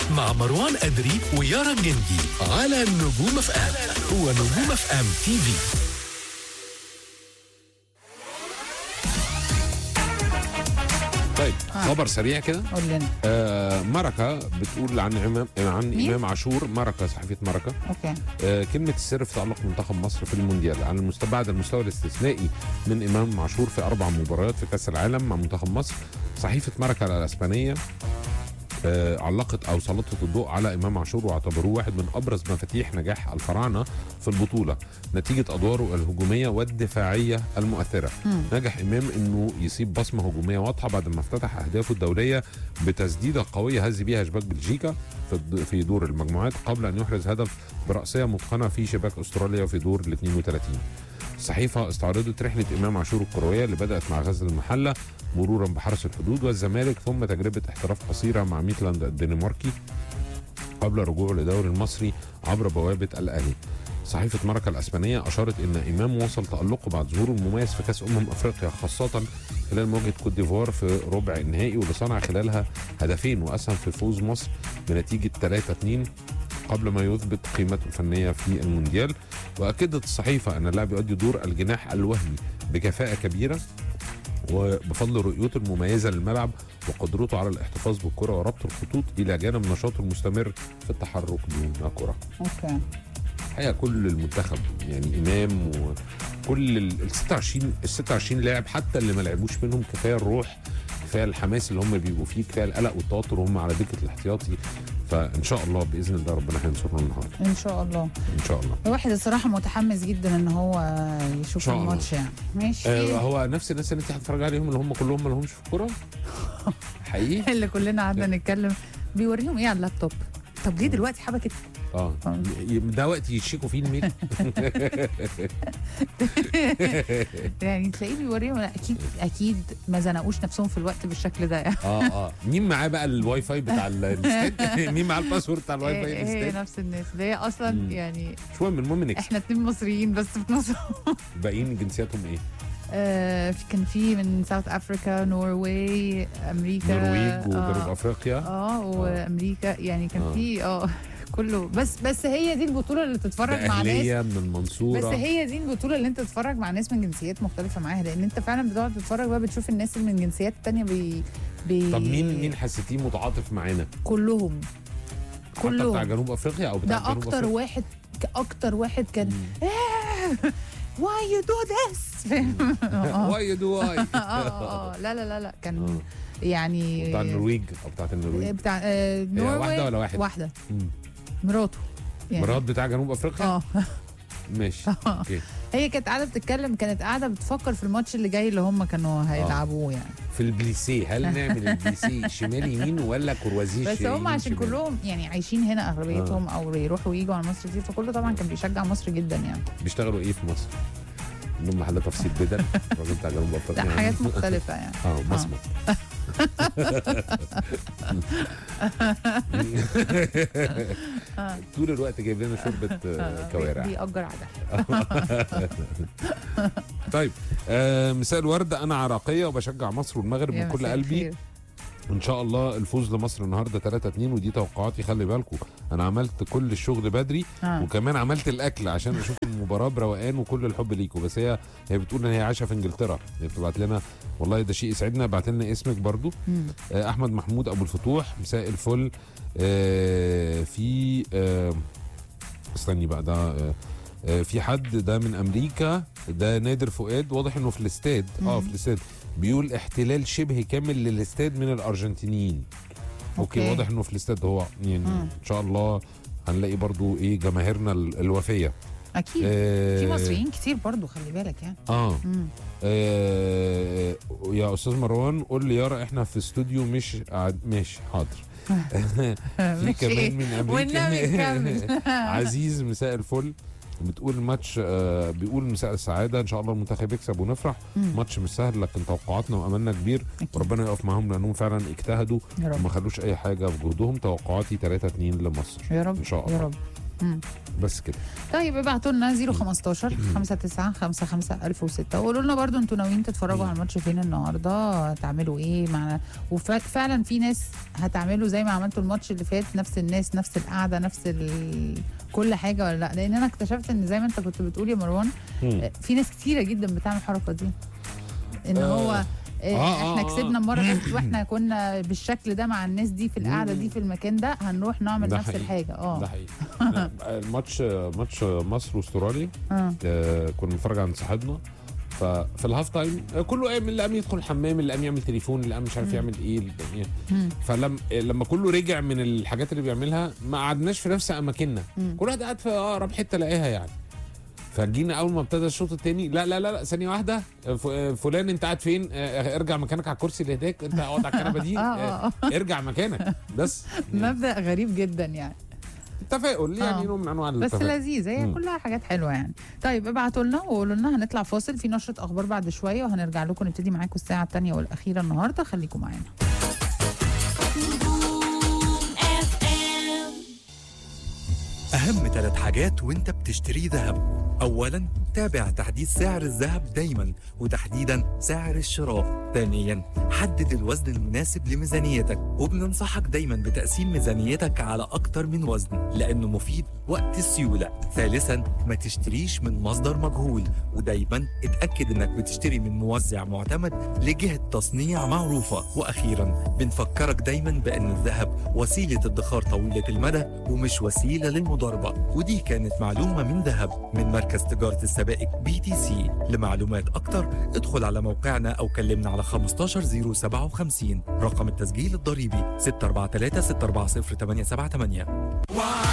مع مروان أدري ويارا الجندي على نجوم اف ام هو نجوم اف ام تي في طيب خبر سريع كده قول لنا آه مركة بتقول عن إمام عن مين؟ إمام عاشور مركة صحفية مركة اوكي آه كلمة السر في تألق منتخب مصر في المونديال على المستوى بعد المستوى الاستثنائي من إمام عاشور في أربع مباريات في كأس العالم مع منتخب مصر صحيفة مركة الإسبانية آه علقت او سلطت الضوء على امام عاشور واعتبروه واحد من ابرز مفاتيح نجاح الفراعنه في البطوله نتيجه ادواره الهجوميه والدفاعيه المؤثره مم. نجح امام انه يصيب بصمه هجوميه واضحه بعد ما افتتح اهدافه الدوليه بتسديده قويه هز بيها شباك بلجيكا في الد- في دور المجموعات قبل ان يحرز هدف براسيه متقنه في شباك استراليا في دور ال 32 الصحيفة استعرضت رحلة إمام عاشور الكروية اللي بدأت مع غزل المحلة مرورا بحرس الحدود والزمالك ثم تجربة احتراف قصيرة مع ميتلاند الدنماركي قبل رجوعه للدوري المصري عبر بوابة الأهلي صحيفة مركة الأسبانية أشارت إن إمام وصل تألقه بعد ظهوره المميز في كأس أمم أفريقيا خاصة خلال مواجهة كوت ديفوار في ربع النهائي واللي صنع خلالها هدفين وأسهم في فوز مصر بنتيجة 3-2 قبل ما يثبت قيمته الفنية في المونديال وأكدت الصحيفة أن اللاعب يؤدي دور الجناح الوهمي بكفاءة كبيرة وبفضل رؤيته المميزة للملعب وقدرته على الاحتفاظ بالكرة وربط الخطوط إلى جانب نشاطه المستمر في التحرك دون كرة اوكي الحقيقة كل المنتخب يعني إمام وكل ال 26 ال 26 لاعب حتى اللي ما لعبوش منهم كفاية الروح كفاية الحماس اللي هم بيبقوا فيه كفاية القلق والتوتر وهم على دكة الاحتياطي فإن شاء الله بإذن الله ربنا هينصرنا النهاردة ان شاء الله إن شاء الله الواحد الصراحه متحمس جدا ان هو يشوف شاء الله. الماتش يعني ماشي آه هو نفس الناس اللي انت هتتفرج عليهم اللي هم كلهم ما لهمش في الكوره حقيقي اللي كلنا قعدنا نتكلم بيوريهم ايه على اللابتوب طب ليه دلوقتي حبكت اه آه. ي- ده وقت يشيكوا فيه الميل يعني تلاقيه بيوريهم لا اكيد اكيد ما زنقوش نفسهم في الوقت بالشكل ده يعني اه اه مين معاه بقى الواي فاي بتاع ال- الاستاد مين معاه الباسورد بتاع الواي فاي هي الاستاد نفس الناس اللي هي اصلا مم. يعني مش مهم المهم نكسب احنا اتنين مصريين بس في مصر باقيين جنسياتهم ايه؟ آه في- كان في من ساوث افريكا نرويج امريكا نرويج وجنوب آه, افريقيا اه وامريكا يعني كان آه. في اه كله بس بس هي دي البطوله اللي تتفرج ده مع ناس اهليه من بس المنصوره هي دي البطوله اللي انت تتفرج مع ناس من جنسيات مختلفه معاها لان انت فعلا بتقعد تتفرج بقى بتشوف الناس اللي من جنسيات تانية بي, بي طب مين مين حسيتيه متعاطف معانا؟ كلهم حتى بتاع كلهم جنوب افريقيا او بتاع ده جنوب اكتر أفريقيا؟ واحد اكتر واحد كان مم. واي يو دو ذس اه واي دو واي اه اه لا لا لا لا كان آه. يعني بتاع النرويج او بتاعت النرويج بتاع آه، هي نرويج واحده ولا واحد؟ واحده مم. مراته يعني مرات بتاع جنوب افريقيا اه ماشي اوكي هي كانت قاعده بتتكلم كانت قاعده بتفكر في الماتش اللي جاي اللي هم كانوا هيلعبوه يعني في البليسيه هل نعمل البليسيه شمال يمين ولا كروازيه بس هم يمين عشان شمال؟ كلهم يعني عايشين هنا اغلبيتهم او يروحوا ويجوا على مصر كتير فكله طبعا كان بيشجع مصر جدا يعني بيشتغلوا ايه في مصر؟ عندهم محل تفصيل بدل الراجل بتاع جنوب افريقيا لا حاجات مختلفه يعني اه مصمت طول الوقت جايب لنا شوربه آه، كوارع بيأجر على طيب آه مساء الورد انا عراقيه وبشجع مصر والمغرب يا من كل مساء قلبي الخير. ان شاء الله الفوز لمصر النهارده 3 2 ودي توقعاتي خلي بالكم انا عملت كل الشغل بدري آه. وكمان عملت الاكل عشان اشوف المباراه بروقان وكل الحب ليكم بس هي هي بتقول ان هي عايشه في انجلترا هي بتبعت لنا والله ده شيء يسعدنا بعت لنا اسمك برضو مم. آه، احمد محمود ابو الفتوح مساء الفل آه، في آه، استني بقى ده آه، آه، في حد ده من امريكا ده نادر فؤاد واضح انه في الاستاد اه مم. في الاستاد بيقول احتلال شبه كامل للاستاد من الارجنتينيين اوكي, أوكي. واضح انه في الاستاد هو يعني مم. ان شاء الله هنلاقي برضو ايه جماهيرنا ال- الوفيه اكيد آه، في مصريين كتير برضو خلي بالك يعني اه مم. آه، يا استاذ مروان قول لي يارا احنا في استوديو مش قاعد ماشي حاضر في ماشي. كمان من امريكا والنبي نكمل. عزيز مساء الفل بتقول الماتش آه بيقول مساء السعاده ان شاء الله المنتخب يكسب ونفرح مم. ماتش مش سهل لكن توقعاتنا واملنا كبير أكيد. وربنا يقف معاهم لانهم فعلا اجتهدوا يا رب وما خلوش اي حاجه في جهدهم توقعاتي 3 2 لمصر يا رب إن شاء الله. يا رب مم. بس كده طيب ابعتوا لنا 015 59 55 1006 وقولوا لنا برضو انتوا ناويين تتفرجوا على الماتش فين النهارده تعملوا ايه مع وفعلا في ناس هتعملوا زي ما عملتوا الماتش اللي فات نفس الناس نفس القعده نفس ال... كل حاجه ولا لا لان انا اكتشفت ان زي ما انت كنت بتقول يا مروان مم. في ناس كتيره جدا بتعمل الحركه دي ان آه. هو آه، آه، احنا آه. كسبنا المره اللي فاتت واحنا كنا بالشكل ده مع الناس دي في القعده دي في المكان ده هنروح نعمل ده نفس حقيقي. الحاجه ده اه حقيقي لا، الماتش ماتش مصر واستراليا اه آه، كنا بنتفرج عند صاحبنا ففي الهاف تايم آه، كله قام اللي قام يدخل الحمام اللي قام يعمل تليفون اللي قام مش عارف يعمل ايه اللي قام إيه. مم. فلما لما كله رجع من الحاجات اللي بيعملها ما قعدناش في نفس اماكننا مم. كل واحد قاعد في اقرب حته لاقيها يعني فجينا اول ما ابتدى الشوط الثاني لا لا لا لا ثانيه واحده ف- فلان انت قاعد فين آه، ارجع مكانك على الكرسي اللي هناك انت اقعد على الكنبه دي آه، آه، آه، ارجع مكانك بس يعني مبدا غريب جدا يعني تفاؤل يعني آه. نوع من انواع بس التفاؤل لذيذ هي مم. كلها حاجات حلوه يعني طيب ابعتوا لنا وقولوا لنا هنطلع فاصل في نشره اخبار بعد شويه وهنرجع لكم نبتدي معاكم الساعه الثانيه والاخيره النهارده خليكم معانا أهم ثلاث حاجات وأنت بتشتري ذهب أولا تابع تحديث سعر الذهب دايما وتحديدا سعر الشراء ثانيا حدد الوزن المناسب لميزانيتك وبننصحك دايما بتقسيم ميزانيتك على أكتر من وزن لأنه مفيد وقت السيولة ثالثا ما تشتريش من مصدر مجهول ودايما اتأكد انك بتشتري من موزع معتمد لجهة تصنيع معروفة وأخيرا بنفكرك دايما بأن الذهب وسيلة ادخار طويلة المدى ومش وسيلة للمضاربة ودي كانت معلومة من ذهب من مركز تجارة السبائك بي تي سي لمعلومات أكتر ادخل على موقعنا أو كلمنا على 15057 رقم التسجيل الضريبي 643 640 878